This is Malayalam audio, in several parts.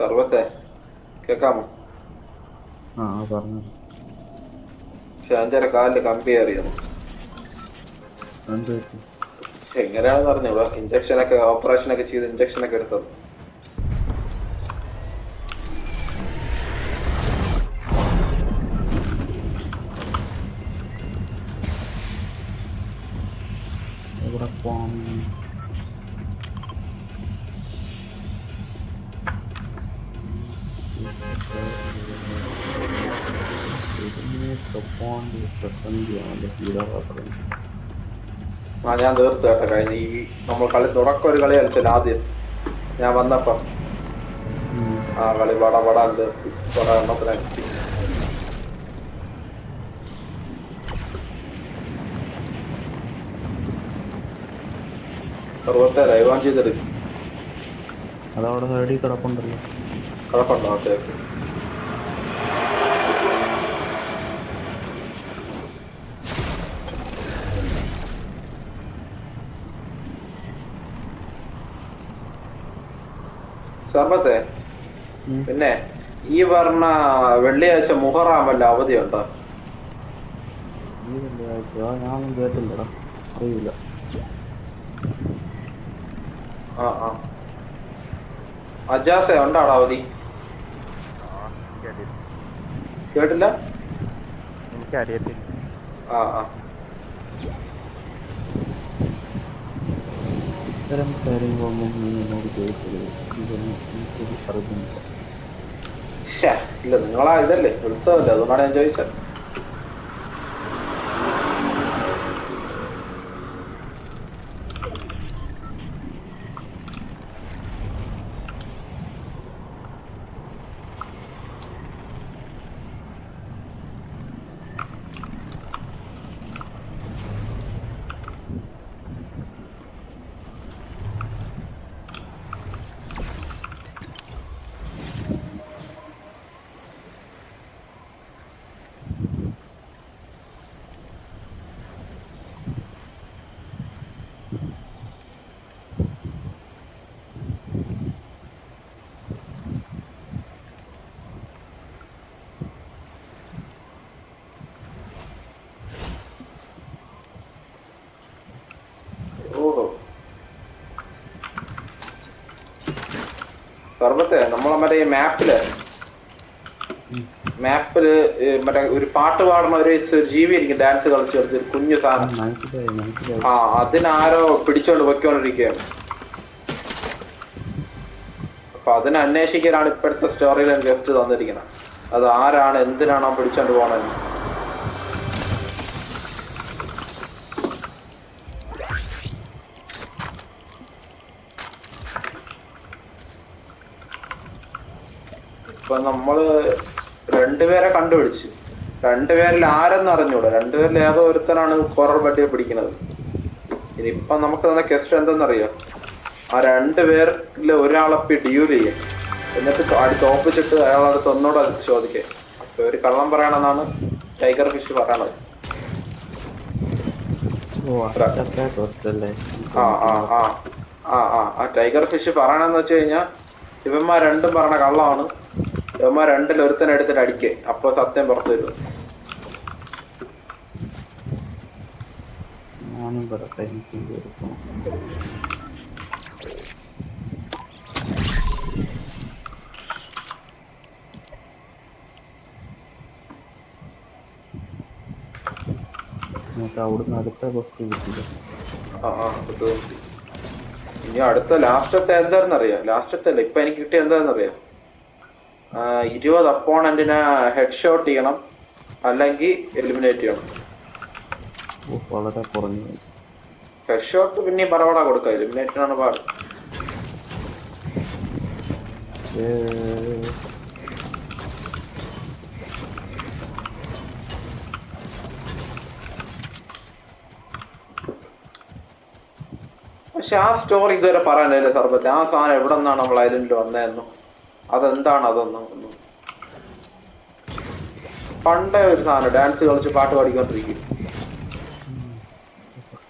സർവത്തെ കേക്കാമോ ആ ആ പറഞ്ഞു ഷാഞ്ചാരെ കാലില് കമ്പി അറിയുന്നു എന്ത് പറ്റി എങ്ങനെയാണെന്ന് അറിഞ്ഞൂടാ ഇഞ്ചക്ഷനൊക്കെ ഓപ്പറേഷനൊക്കെ ചെയ്ത് ഇഞ്ചക്ഷനൊക്കെ എടുത്തത് എവിടെ പോവാം ആ ഞാൻ തീർത്തു കേട്ടോ കഴിഞ്ഞ ഈ നമ്മൾ കളി തുടക്കം ഒരു കളി കളിച്ചല്ലോ ആദ്യം ഞാൻ വന്നപ്പം ആ കളി പട പടാൻ തീർത്തി പട എണ്ണത്തിനാക്കി സർവത്തെ ലൈവാൻ ചെയ്തെടുക്കും അതവിടെ സൈഡിൽ കിടപ്പുണ്ടല്ലോ കുഴപ്പമുണ്ടോ ഓക്കെ ഓക്കെ സർബത്തെ ഉം. പിന്നെ ഈ പറഞ്ഞ വെള്ളിയാഴ്ച മുഹറാമല്ല അവധിയുണ്ടോ ഈ വെള്ളിയാഴ്ച ആ, ഞാനൊന്നും കേട്ടില്ലടാ അറിയില്ല ആ ആ അജാസ ഉണ്ടാടാ അവധി കേട്ടില്ല എനിക്കറിയത്തില്ല ആ ആ ഇത്തരം കാര്യങ്ങളൊന്നും നീ എന്നോട് ചോദിക്കരുത് ഇതൊന്നും എനിക്കൊരു അറിവില്ല ശ്ശേ, ഇല്ല നിങ്ങളാ ഇതല്ലേ ഉത്സവല്ലേ അതുകൊണ്ടാണ് ഞാൻ ചോദിച്ചത് ഓഹോ സർബത്തെ നമ്മളെ മറ്റേ ഈ മാപ്പില് മാപ്പില് ഈ മറ്റേ ഒരു പാട്ട് പാടുന്ന ഒരു സ് ജീവി എനിക്ക് ഡാൻസ് കളിച്ചു കളിച്ച് ഒരു കുഞ്ഞു സാധനം മനസ്സിലായി മനസ്സിലായി ആ അതിനാരോ പിടിച്ചോണ്ട് പൊയ്ക്കൊണ്ടിരിക്കുകയാണ് അപ്പൊ അതിനെ അന്വേഷിക്കാനാണ് ഇപ്പോഴത്തെ സ്റ്റോറിയിൽ ഗസ്റ്റ് തന്നിരിക്കുന്നത് അത് ആരാണ് എന്തിനാണ് ആ പിടിച്ചോണ്ട് പോണെന്ന് ഇപ്പൊ നമ്മള് രണ്ടുപേരെ കണ്ടുപിടിച്ചു രണ്ടുപേരിൽ ആരെന്ന് അറിഞ്ഞൂടാ രണ്ടുപേരിൽ ഏതോ ഒരുത്തനാണ് ഹൊറർ പട്ടിയെ പിടിക്കുന്നത് ഇനിയിപ്പൊ നമുക്ക് തന്ന കെസ്റ്റ് എന്തെന്നറിയോ ആ രണ്ടുപേരിൽ ഒരാളെ ഡ്യൂൽ ചെയ്യും എന്നിട്ട് അടി തോപ്പിച്ചിട്ട് അയാളടുത്ത് ഒന്നുകൂടെ അത് ചോദിക്കേ അപ്പൊ ഒരു കള്ളം പറയണമെന്നാണ് ടൈഗർ ഫിഷ് പറയണത് ഓ അതൊക്കെ ട്രസ്റ്റ് അല്ലേ ആ ആ ആ ആ ആ ആ ടൈഗർ ഫിഷ് പറയണെന്ന് വെച്ച് കഴിഞ്ഞാൽ ഇവന്മാർ രണ്ടും പറഞ്ഞ കള്ളമാണ് ഇവന്മാർ രണ്ടിൽ ഒരുത്തനെ എടുത്തിട്ട് അടിക്കേ അപ്പൊ സത്യം പുറത്തു വരും ഞാനും പറയട്ടെ എനിക്ക് കൊടുക്കണം എന്നിട്ട് അവിടുന്ന് അടുത്ത ബസ് കിട്ടില്ല ആ ആ ഇത് ഇനി അടുത്ത ലാസ്റ്റത്തെ എന്താണെന്നറിയാം ലാസ്റ്റത്തെ അല്ല ഇപ്പൊ എനിക്ക് കിട്ടിയ എന്താണെന്നറിയാം ആ, ഇരുപത് അപ്പോണന്റിനെ ഹെഡ് ഷോട്ട് ചെയ്യണം അല്ലെങ്കിൽ എലിമിനേറ്റ് ചെയ്യണം ഓ വളരെ കുറഞ്ഞു പോയി. ഹെഡ് ഷോട്ട് പിന്നെയും പടപട കൊടുക്കാം എലിമിനേറ്റ് ആണ് പാട് ഏ, പക്ഷെ ആ സ്റ്റോറി ഇതുവരെ പറയാനില്ല സർബത്ത് ആ സാധനം എവിടെ നിന്നാണ് നമ്മൾ ഐലൻഡിൽ വന്നതെന്നും അതെന്താണ് അതൊന്നും ഒന്നും പണ്ടേ ഒരു സാധനം ഡാൻസ് കളിച്ച് പാട്ട് പാടിക്കൊണ്ടിരിക്കും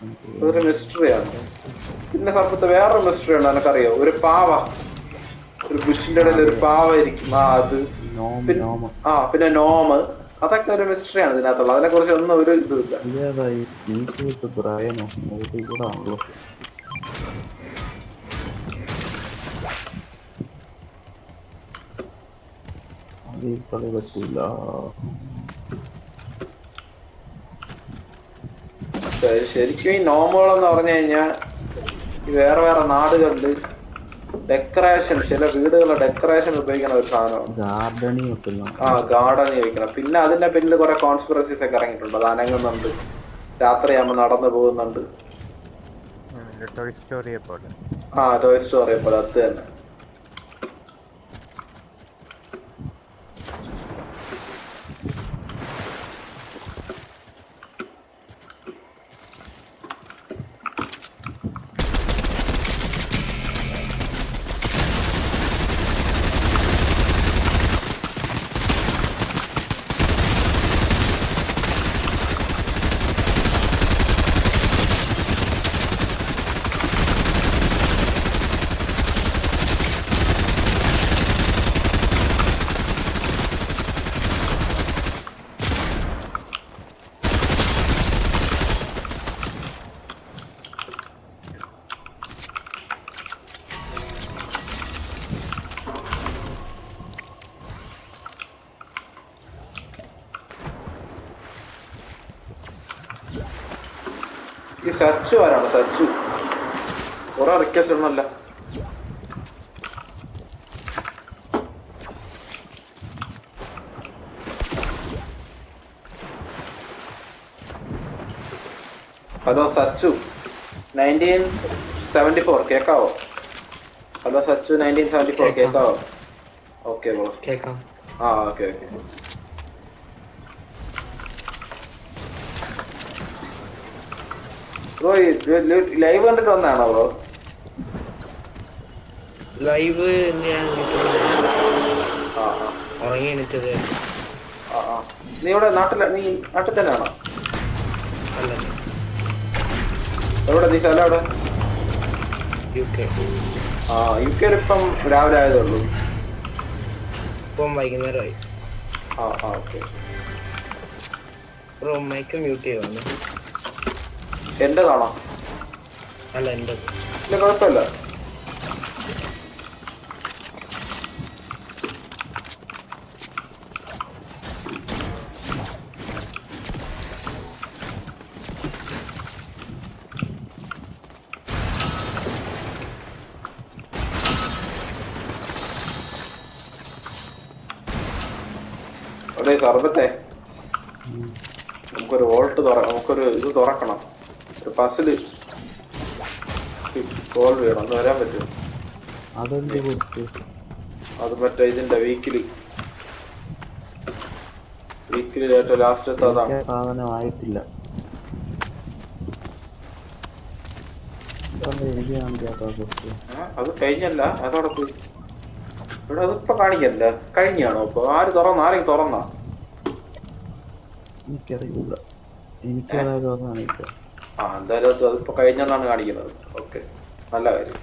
ഇതൊരു മിസ്റ്ററിയാണ് പിന്നെ സർബത്ത് വേറൊരു മിസ്റ്ററി ഉണ്ട് എനിക്കറിയോ ഒരു പാവ ഒരു ബുഷിന്റെ ഇടയിൽ ഒരു പാവ ഇരിക്കും ആ അത് നോമ പിന്നെ നോമ ആ പിന്നെ നോമ് അതൊക്കെ ഒരു മിസ്റ്ററിയാണ് ഇതിനകത്തുള്ളത് അതിനെ കുറിച്ച് ഒന്നും ഒരു ഇതുമില്ല ഇതേതായി നീക്ക് വിട്ട് ബ്രയനോ നോക്കി കൂടെ ആണല്ലോ അത് ഈ കളി പറ്റൂല ശ- ശരിക്കും ഈ നോമുകളെന്ന് പറഞ്ഞു കഴിഞ്ഞാൽ ഈ വേറെ വേറെ നാടുകളിൽ ഡെക്കറേഷൻ ചില വീടുകളുടെ ഡെക്കറേഷൻ ഉപയോഗിക്കുന്ന ഒരു സാധനമാണ് ഗാർഡനി വെക്കുന്ന ആ ഗാർഡൻ ചോദിക്കണം പിന്നെ അതിന്റെ പിന്നിൽ കുറെ കോൺസ്പിറസീസ് ഒക്കെ ഇറങ്ങിയിട്ടുണ്ട് അത് അനങ്ങുന്നുണ്ട് രാത്രിയാകുമ്പോൾ നടന്നു പോകുന്നുണ്ട് ടോയ് സ്റ്റോറിയെ പോലെ ആ ടോയ് സ്റ്റോറി പോലെ അത് തന്നെ ഈ സച്ചു ആരാണ് സച്ചു കുറെ റിക്വസ്റ്റ് ഒന്നുമല്ല hello Sachu nineteen seventy four കേക്കാവോ hello Sachu nineteen seventy four കേക്കാം. കേക്കാവോ ഓക്കെ ബ്രോ കേക്കാം ആ ഓക്കെ ഓക്കെ ബ്രോ ലൈവ് കണ്ടിട്ട് വന്നാണോ ബ്രോ ലൈവ് ഞാൻ ആ ആ ഉറങ്ങി എണീറ്റത് ആ ആ നീ ഇവിടെ നാട്ടില നീ നാട്ടിൽ തന്നെയാണോ അല്ല എവിടെ നീ സ്ഥലം എവിടെ യു കെ ആ യു കെയിൽ ഇപ്പം രാവിലെ ആയതേ ഉള്ളൂ ഇപ്പം വൈകുന്നേരമായി ആ ആ ഓക്കെ ബ്രോ മൈക്ക് മ്യൂട്ട് ചെയ്യുവാണ് എന്റേതാണോ അല്ല എൻ്റെ ഇല്ല കുഴപ്പമില്ല അതെ സർബത്തെ നമുക്കൊരു വോൾട്ട് തുറ നമുക്കൊരു ഇത് തുറക്കണം ഒരു പസില് സോൾവ് ചെയ്യണം ഒന്ന് വരാൻ പറ്റും അതെന്ത് കൊടുത്ത് അത് മറ്റേ ഇതിന്റെ വീക്കിലി വീക്കിലി ഏറ്റവും ലാസ്റ്റത്തെ അതാണ് എനിക്ക് ആ സാധനം ആയിട്ടില്ല അതെന്താ എനിക്ക് കാണിക്കാത്ത കൊടുത്ത് ഏ? അത് കഴിഞ്ഞല്ല അതോടെ പോയി ഇവിടെ അതിപ്പോ കാണിക്കല്ല കഴിഞ്ഞാണോ ഇപ്പൊ ആര് തുറന്ന ആരെങ്കിലും തുറന്നാ എനിക്കറിയില്ല എനിക്ക് അതായത് അത് കാണിക്കാം ആ എന്തായാലും അത് അതിപ്പോ കഴിഞ്ഞെന്നാണ് കാണിക്കുന്നത് ഓക്കെ നല്ല കാര്യം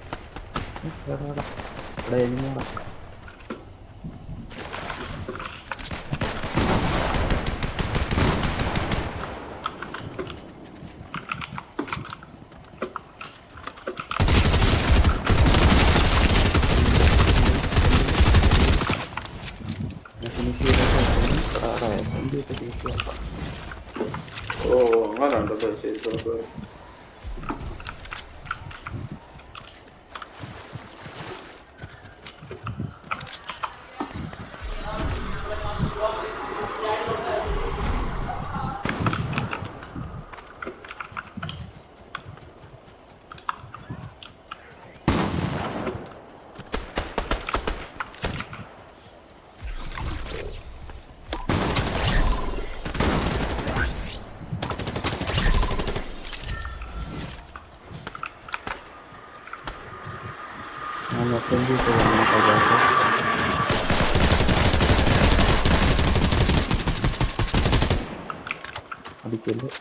ഇവിടെ എലിമോടാ ഓ അങ്ങനെ ഉണ്ടല്ലോ ശരി കുഴപ്പമില്ല. ഞാൻ മെസ്സേജ് ഇട്ട് അടിക്കല്ലേ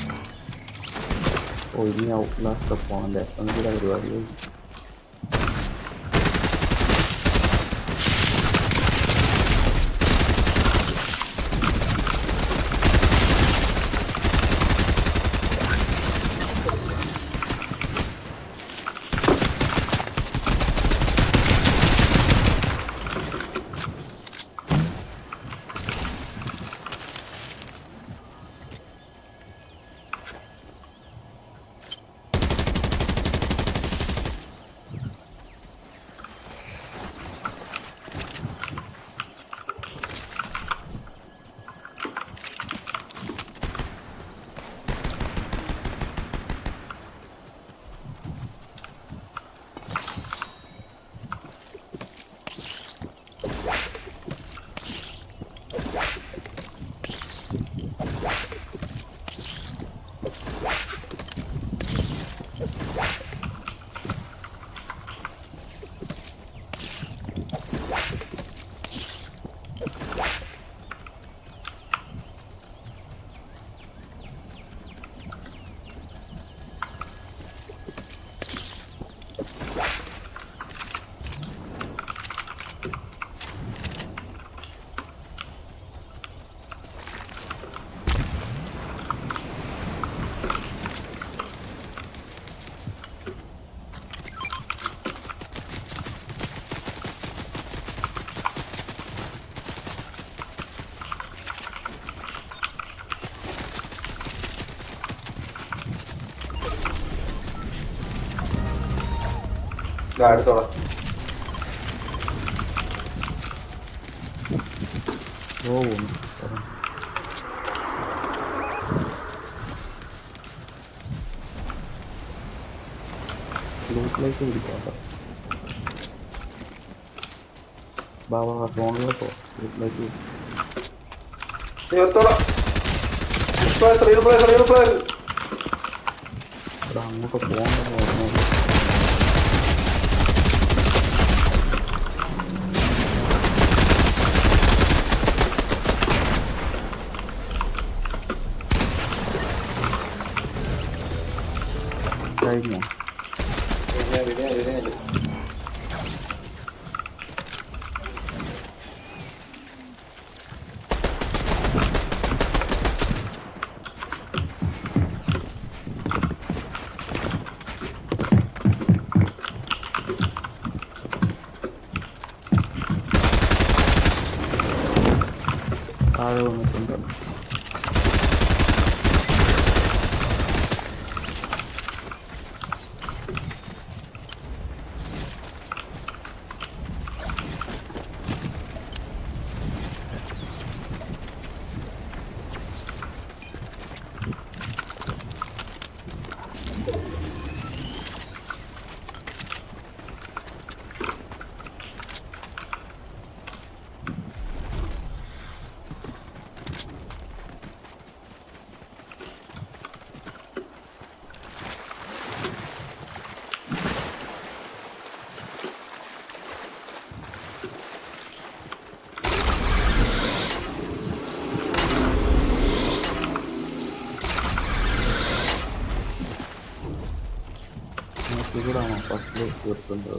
ഓ ഇനി ഔട്ട് ലാസ്റ്റ് പോണല്ലേ എന്തിനാ പരിപാടി ദാ അടുത്തോളാം പോകുന്നു ലൂട്ടിലേക്ക് പിടിക്കാം ബാബാ സോണിലേക്ക് ലൂട്ടിലേക്ക് തീർത്തോളാം റിപ്ലേസ് റീപ്ലേസ് റീപ്ലേസ് ഇവിടെ അങ്ങോട്ട് പോകണമെന്ന് പറഞ്ഞത് കഴിഞ്ഞോ പിന്നെ പിന്നെ പിന്നെ താഴെ വന്നിട്ടുണ്ട് നമുക്ക് ഇവിടാണോ ഫസ്റ്റിൽ തീർക്കേണ്ടത്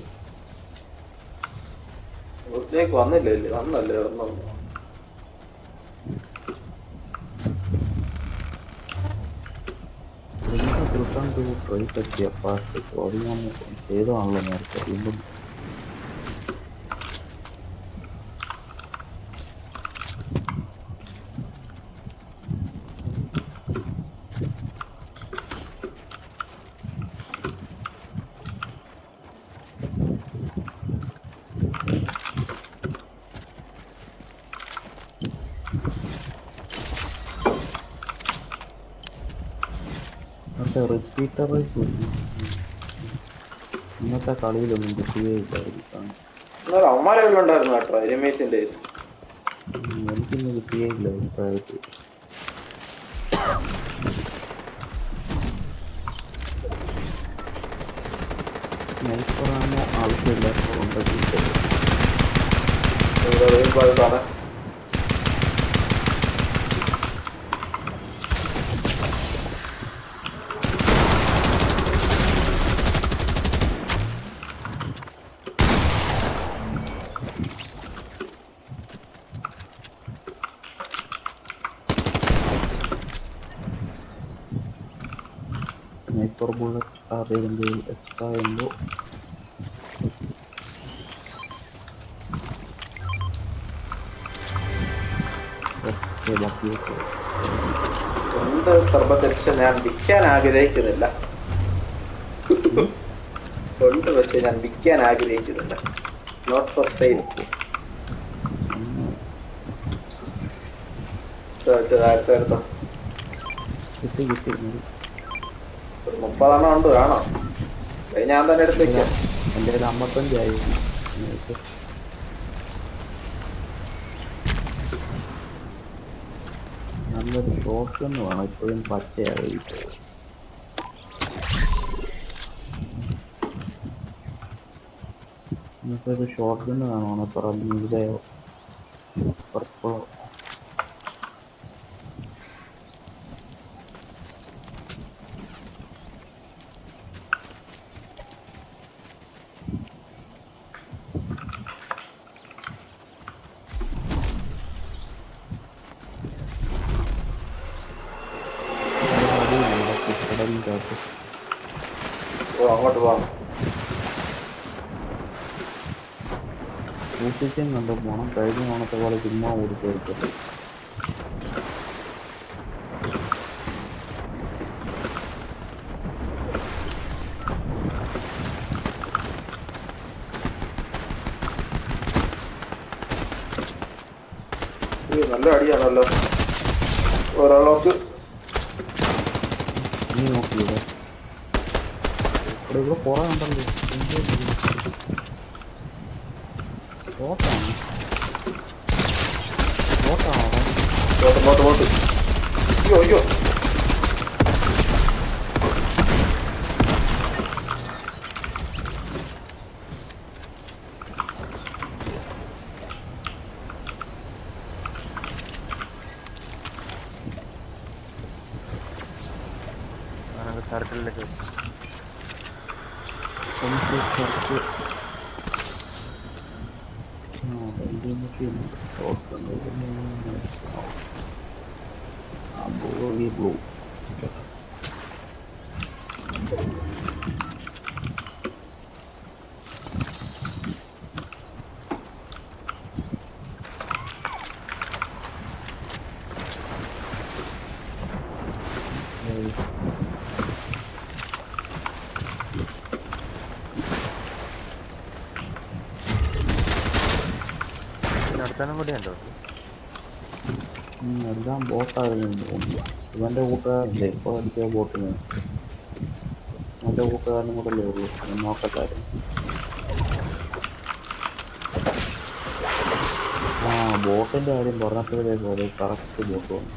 വീട്ടിലേക്ക് വന്നില്ലേ ഇല്ലേ? വന്നല്ലേ വന്നു എനിക്ക് തീർക്കാൻ ഒരു ട്രൈ പറ്റിയ ഫാസ്റ്റ് അത് ഞാൻ ചെയ്തതാണല്ലോ നേരത്തെ വീണ്ടും മറ്റേ റിപ്പീറ്റർ ഇന്നത്തെ കളിയിലൊന്നും കിട്ടുകയില്ലായിരിക്കാം എന്നാലും അവന്മാരെല്ലാം ഉണ്ടായിരുന്നു കേട്ടോ രമേശിന്റെ ഉം, എനിക്കൊന്നും കിട്ടുകയില്ല ഇപ്പോഴത്തെ നൈപ്പറാണോ ആവശ്യമില്ലാത്തതുകൊണ്ട് കിട്ടും ഭാഗത്താണ് നൈപ്പർ ബുള്ളറ്റ് ആരെങ്കിലും എക്സ്ട്രാ ചെയ്യുമ്പോൾ ഓക്കെ ബാക്കിയൊക്കെ എന്ത് സർബത്തരിച്ച ഞാൻ വിൽക്കാൻ ആഗ്രഹിക്കുന്നില്ല ഉണ്ട് പക്ഷെ ഞാൻ വിൽക്കാൻ ആഗ്രഹിക്കുന്നില്ല നോട്ട് ഫോർ സെയിൽ അടുത്തടുത്തോ കിട്ടി കിട്ടി മതി. ഒരു മുപ്പതെണ്ണം ഉണ്ട് വേണോ അത് ഞാൻ തന്നെ എടുത്ത് വെക്കാം എൻ്റെ കയ്യിൽ അമ്പത്തഞ്ചായി നേരത്തെ. നല്ലൊരു ഷോട്ട് തന്നെ വേണം ഇപ്പോഴും പച്ചയായി നമുക്കൊരു ഷോട്ട് ഗണ്ണ് കാണുവാണ് പറ നീലയോ പർപ്പിളോ കടലിൻ്റെ ഓ അങ്ങോട്ട് പോവാം സൂക്ഷിച്ചും കണ്ടു പോണം കഴിഞ്ഞ ഓണത്തെ പോലെ ചുമ്മാ ഓടിക്കോടിക്കട്ടെ ഇത് നല്ല അടിയാണല്ലോ ഒരാളോക്ക് നീ നോക്കിയില്ലേ ഇവിടെ ഇവിടെ കുറെ ഉണ്ടല്ലോ ബോട്ടാണ് ബോട്ടാണോ ബോട്ട് ബോട്ട് ബോട്ട് അയ്യോ അയ്യോ നമുക്ക് സർക്കിളിലേക്ക് എനിക്ക് കുറച്ച് ആ ഇതിനൊക്കെ ആ ബ്ലൂ ഈ ബ്ലൂ അടുത്തനും കൂടി ഉണ്ടോ എല്ലാം ബോട്ടായിരുന്നു തോന്നുന്നു ഇവൻ്റെ കൂട്ടുകാരല്ലേ ഇപ്പോൾ അടിച്ച ബോട്ടിന് അവൻ്റെ കൂട്ടുകാരനും കൂടെ അല്ലേ ഉള്ളൂ അവൻ നോക്കത്തായിരുന്നു ആ ബോട്ടിൻ്റെ കാര്യം പറഞ്ഞപ്പോഴത്തേക്ക് ഒരു കറക്റ്റ് ബോട്ട് വന്നു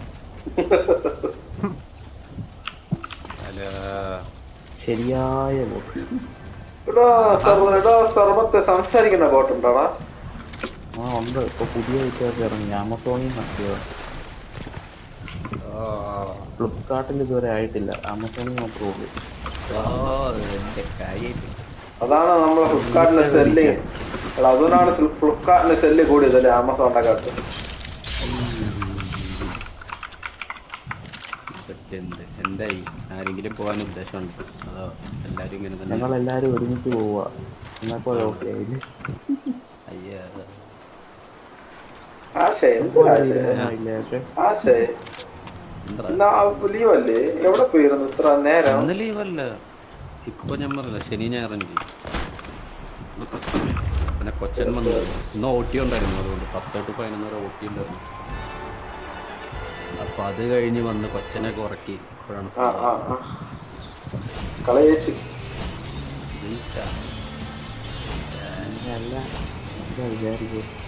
ശരിയായ ബോട്ട് എടാ സർവ എടാ സർവത്തെ സംസാരിക്കുന്ന ബോട്ടുണ്ടോടാ ആ ഉണ്ട് ഇപ്പോൾ പുതിയ വ്യത്യാസം ഇറങ്ങി ആമസോണിൽ നടത്തിയത് ഫ്ലിപ്കാർട്ടിൽ ഇതുവരെ ആയിട്ടില്ല ആമസോണിൽ മാത്രമേ ഉള്ളൂ അതാണ് നമ്മളെ ഫ്ലിപ്കാർട്ടിന്റെ സെല്ല് എടാ അതുകൊണ്ടാണ് ഫ്ലിപ്കാർട്ടിന്റെ സെല്ല് കൂടിയതല്ലേ ആമസോണിന്റെ കാട്ട് എന്ത് എന്തായി ആരെങ്കിലും പോകാൻ ഉദ്ദേശമുണ്ട് അതോ എല്ലാരും ഇങ്ങനെ തന്നെ ഞങ്ങളെല്ലാവരും ഒരുമിച്ച് പോവുക എന്നപ്പോൾ ഓക്കെ ആയില്ലേ അയ്യ ആശേ എന്തൊരു ആശേ ഇല്ല പക്ഷേ ആശേ എന്താ ലീവ് അല്ലേ എവിടെ പോയിരുന്നു ഇത്ര നേരം ഇന്ന് ലീവല്ല ഇപ്പൊ ഞാൻ പറഞ്ഞില്ല ശനി ഞായറും ലീവ് പിന്നെ കൊച്ചൻ വന്നു ഇന്ന് ഓ ടി ഉണ്ടായിരുന്നു അതുകൊണ്ട് പത്ത് തൊട്ട് പതിനൊന്ന് വരെ ഓ ടി ഉണ്ടായിരുന്നു അപ്പൊ അത് കഴിഞ്ഞ് വന്ന് കൊച്ചനൊക്കെ ഉറക്കി ഇപ്പോഴാണ് ആ ആ ആ കളയേച്ച് അല്ല എന്താ വിചാരിക്കും